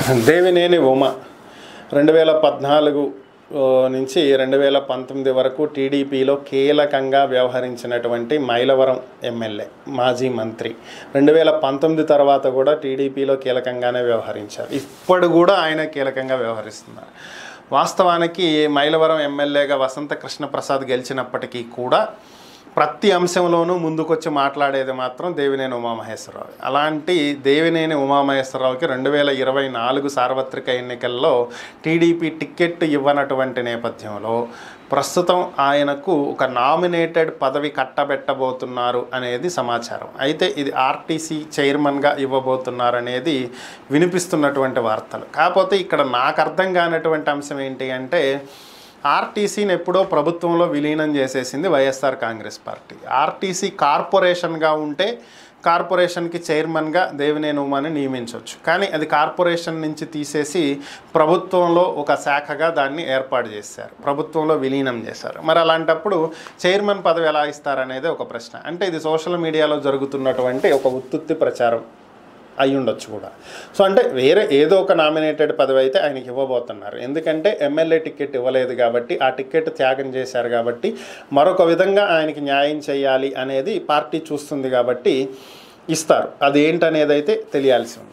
దేవినేని ఉమ రెండు వేల పద్నాలుగు ఆ, నుంచి రెండు వేల పంతొమ్మిది వరకు టీడీపీలో కీలకంగా వ్యవహరించినటువంటి మైలవరం ఎమ్మెల్యే మాజీ మంత్రి రెండు వేల పంతొమ్మిది తర్వాత కూడా టీడీపీలో కీలకంగానే వ్యవహరించారు ఇప్పుడు కూడా ఆయన కీలకంగా వ్యవహరిస్తున్నారు వాస్తవానికి మైలవరం ఎమ్మెల్యేగా వసంత కృష్ణ ప్రసాద్ గెలిచినప్పటికీ కూడా ప్రతి అంశంలోనూ ముందుకొచ్చి మాట్లాడేది మాత్రం దేవినేని ఉమామహేశ్వరరావు అలాంటి దేవినేని ఉమామహేశ్వరరావుకి రెండు వేల ఇరవై నాలుగు సార్వత్రిక ఎన్నికల్లో టీడీపీ టికెట్ ఇవ్వనటువంటి నేపథ్యంలో ప్రస్తుతం ఆయనకు ఒక నామినేటెడ్ పదవి కట్టబెట్టబోతున్నారు అనేది సమాచారం అయితే ఇది ఆర్టీసీ చైర్మన్గా ఇవ్వబోతున్నారు అనేది వినిపిస్తున్నటువంటి వార్తలు కాకపోతే ఇక్కడ నాకు అర్థం కానటువంటి అంశం ఏంటి అంటే ఆర్టీసీని ఎప్పుడో ప్రభుత్వంలో విలీనం చేసేసింది వైఎస్ఆర్ కాంగ్రెస్ పార్టీ ఆర్టీసీ కార్పొరేషన్గా ఉంటే కార్పొరేషన్కి చైర్మన్గా దేవినేని ఉమాని నియమించవచ్చు కానీ అది కార్పొరేషన్ నుంచి తీసేసి ప్రభుత్వంలో ఒక శాఖగా దాన్ని ఏర్పాటు చేశారు ప్రభుత్వంలో విలీనం చేశారు మరి అలాంటప్పుడు చైర్మన్ పదవి ఎలా ఇస్తారనేది ఒక ప్రశ్న అంటే ఇది సోషల్ మీడియాలో జరుగుతున్నటువంటి ఒక ఉత్తుత్తి ప్రచారం అయి ఉండొచ్చు కూడా సో అంటే వేరే ఏదో ఒక నామినేటెడ్ పదవి అయితే ఆయనకి ఇవ్వబోతున్నారు ఎందుకంటే ఎమ్మెల్యే టికెట్ ఇవ్వలేదు కాబట్టి ఆ టికెట్ త్యాగం చేశారు కాబట్టి మరొక విధంగా ఆయనకి న్యాయం చేయాలి అనేది పార్టీ చూస్తుంది కాబట్టి ఇస్తారు అది ఏంటనేది అయితే తెలియాల్సి ఉంది